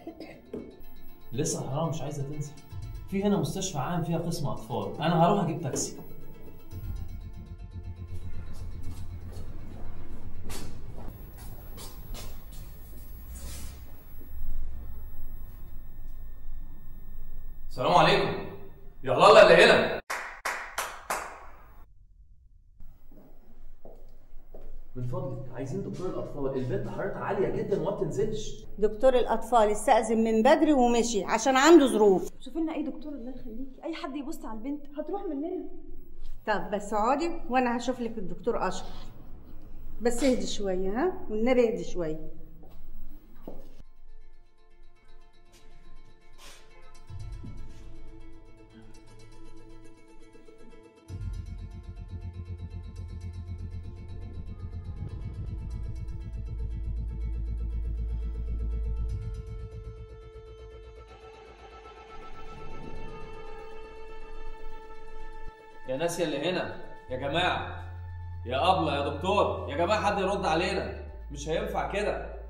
لسه حرام مش عايزه تنسى في هنا مستشفى عام فيها قسم اطفال انا هروح اجيب تاكسي السلام عليكم يا الله اللي هنا من فضلك عايزين دكتور الاطفال البنت حرارتها عاليه جدا وما بتنزلش دكتور الأطفال استأذن من بدري ومشي عشان عنده ظروف شوفي لنا اي دكتور الله يخليكي اي حد يبص على البنت هتروح مننا طب بس اقعدي وأنا هشوف لك الدكتور أشرف بس اهدي شوية ها والنبي اهدي شوية يا ناس يا اللي هنا يا جماعه يا ابله يا دكتور يا جماعه حد يرد علينا مش هينفع كده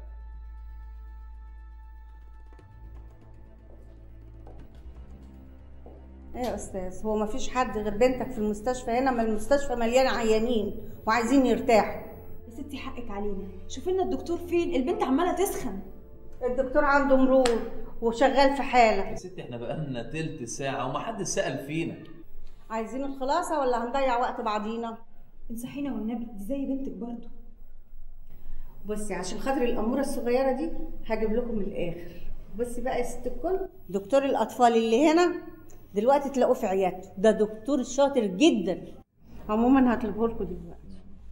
ايه يا استاذ هو ما فيش حد غير بنتك في المستشفى هنا ما المستشفى مليانه عيانين وعايزين يرتاحوا يا ستي حقك علينا شوفي لنا الدكتور فين البنت عماله تسخن الدكتور عنده مرور وشغال في حاله يا ستي احنا بقالنا تلت ساعه وما حد سال فينا عايزين الخلاصه ولا هنضيع وقت بعضينا انصحينا والنبي دي زي بنتك برضه بصي عشان خاطر الاموره الصغيره دي هجيب لكم الاخر بصي بقى يا ست الكل دكتور الاطفال اللي هنا دلوقتي تلاقوه في عيادته ده دكتور شاطر جدا عموما هطلبه لكم دلوقتي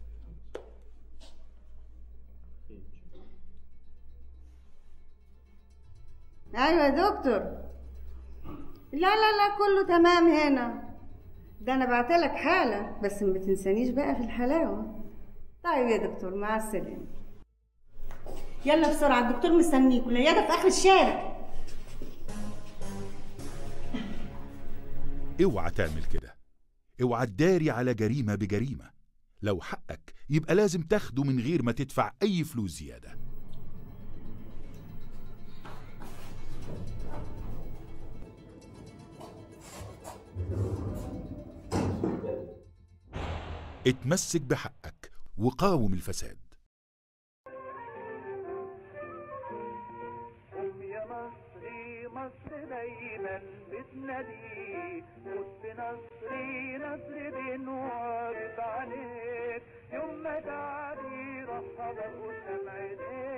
ايوه يا دكتور لا لا لا كله تمام هنا ده انا بعتلك حاله بس ما تنسانيش بقى في الحلاوه طيب يا دكتور مع السلامه يلا بسرعه الدكتور مستنيك والعياده في اخر الشارع اوعى تعمل كده اوعى تداري على جريمة بجريمة لو حقك يبقى لازم تاخده من غير ما تدفع أي فلوس زيادة اتمسك بحقك وقاوم الفساد قوم يا مصري مصر دايما بتناديك موت بنصري نصر بنوعد عليك يوم ما تعدي رحب قدام عينيك